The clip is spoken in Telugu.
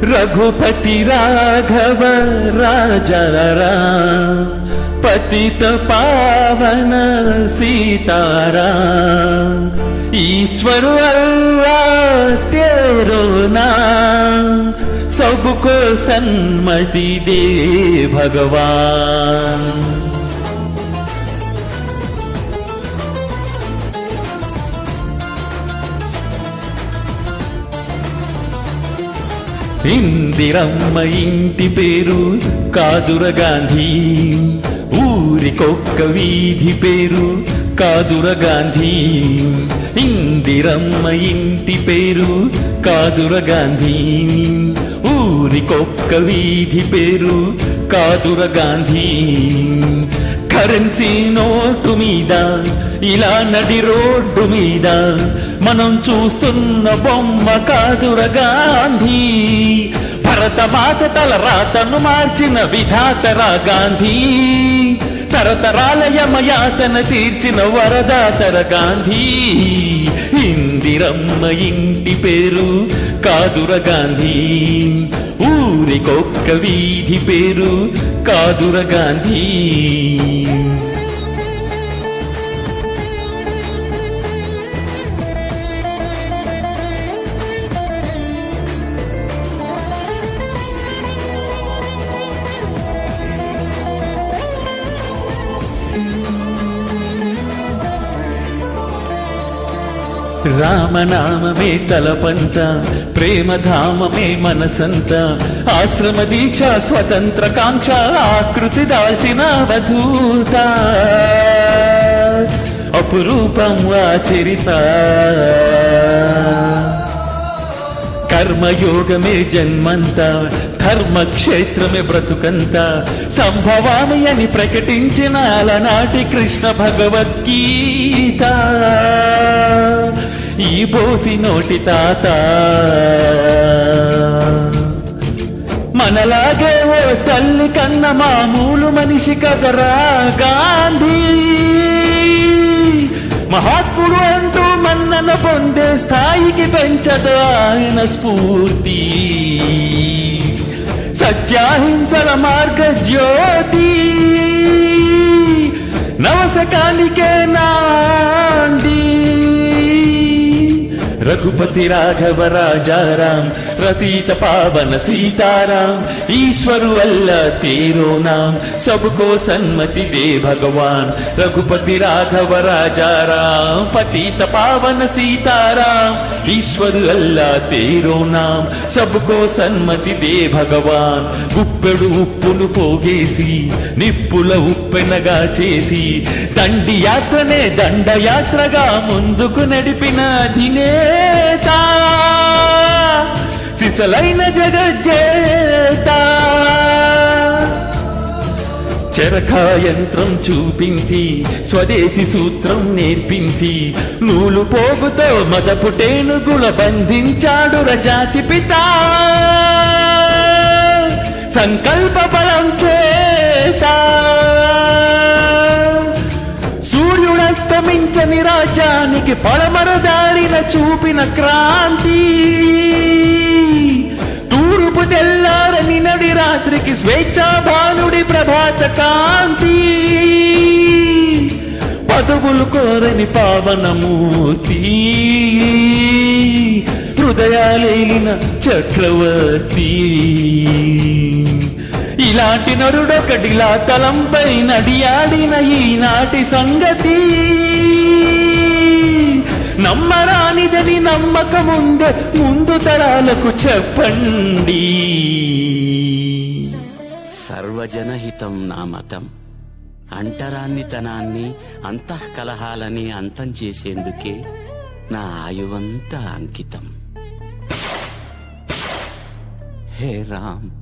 రఘుపతి రాఘవ రాజరా పతిత పావన సీతారా ईश्वर अल्लाह तेरो नाम सबको सन्मति दे भगवान ఇందిరమ్మ ఇంటి పేరు కాదుర గాంధీ ఊరికొక్క వీధి పేరు కాదుర గాంధీ ఇందిరమ్మ ఇంటి పేరు కాదుర గాంధీ ఊరికొక్క వీధి పేరు కాదుర గాంధీ కరెన్సీ నోటు మీద ఇలా నడి రోడ్డు మీద మనం చూస్తున్న బొమ్మ కాదుర గాంధీ భరతమాత తల రాతను మార్చిన విధాతరా గాంధీ తరతరాల యమయాతన తీర్చిన వరదాతర గాంధీ ఇందిరమ్మ ఇంటి పేరు కాదుర గాంధీ ఊరికొక్క వీధి పేరు కాదుర గాంధీ రామనామమే తలపంత ప్రేమధామమే మనసంత ఆశ్రమ దీక్ష స్వతంత్ర కాంక్ష ఆకృతి దాల్చిన అవధూత అపురూపం వా చరిత కర్మయోగమే జన్మంత ధర్మక్షేత్రమే బ్రతుకంత సంభవామి అని ప్రకటించిన అలనాటి కృష్ణ భగవద్గీత ఈ బోసి నోటి తాత మనలాగే ఓ తల్లి కన్న మామూలు మనిషి కదరా గాంధీ మహాత్ముడు అంటూ మన్నన పొందే స్థాయికి పెంచదు ఆయన స్ఫూర్తి సత్యాహింసల మార్గ జ్యోతి నవసకానికే నాంది रघुपति राघव राजा राम रतीत पावन सीताराम ईश्वर अल्लाह तेरो नाम सबको सन्मति दे भगवान रघुपति राघव राजा राम पतित पावन सीताराम ईश्वर अल्लाह तेरो नाम सबको సన్మతి దే భగవాన్ గుప్పెడు ఉప్పును పోగేసి నిప్పుల ఉప్పెనగా చేసి దండి యాత్రనే దండయాత్రగా ముందుకు నడిపిన అధినేత సిసలైన జగజ్జేత చరకా యంత్రం చూపించి స్వదేశీ సూత్రం నేర్పించి నూలు పోగుతో మదపుటేనుగుల బంధించాడు రజాతి పిత సంకల్ప బలం చేత సూర్యుడస్తమించని రాజ్యానికి పడమర దారిన చూపిన క్రాంతి తూర్పు తెల్లారని నడి రాత్రికి స్వేచ్ఛాభానుడి ప్రభాత కాంతి పదవులు కోరని పావనమూర్తి హృదయాలేలిన చక్రవర్తి ఇలాంటి నరుడొకటిలా తలంపై నడియాడిన ఈనాటి సంగతి నమ్మరానిదని నమ్మకముందే ముందు తరాలకు చెప్పండి సర్వజనహితం నా మతం అంటరాన్నితనాన్ని అంతఃకలహాలని అంతం చేసేందుకే నా ఆయువంతా అంకితం హే రామ్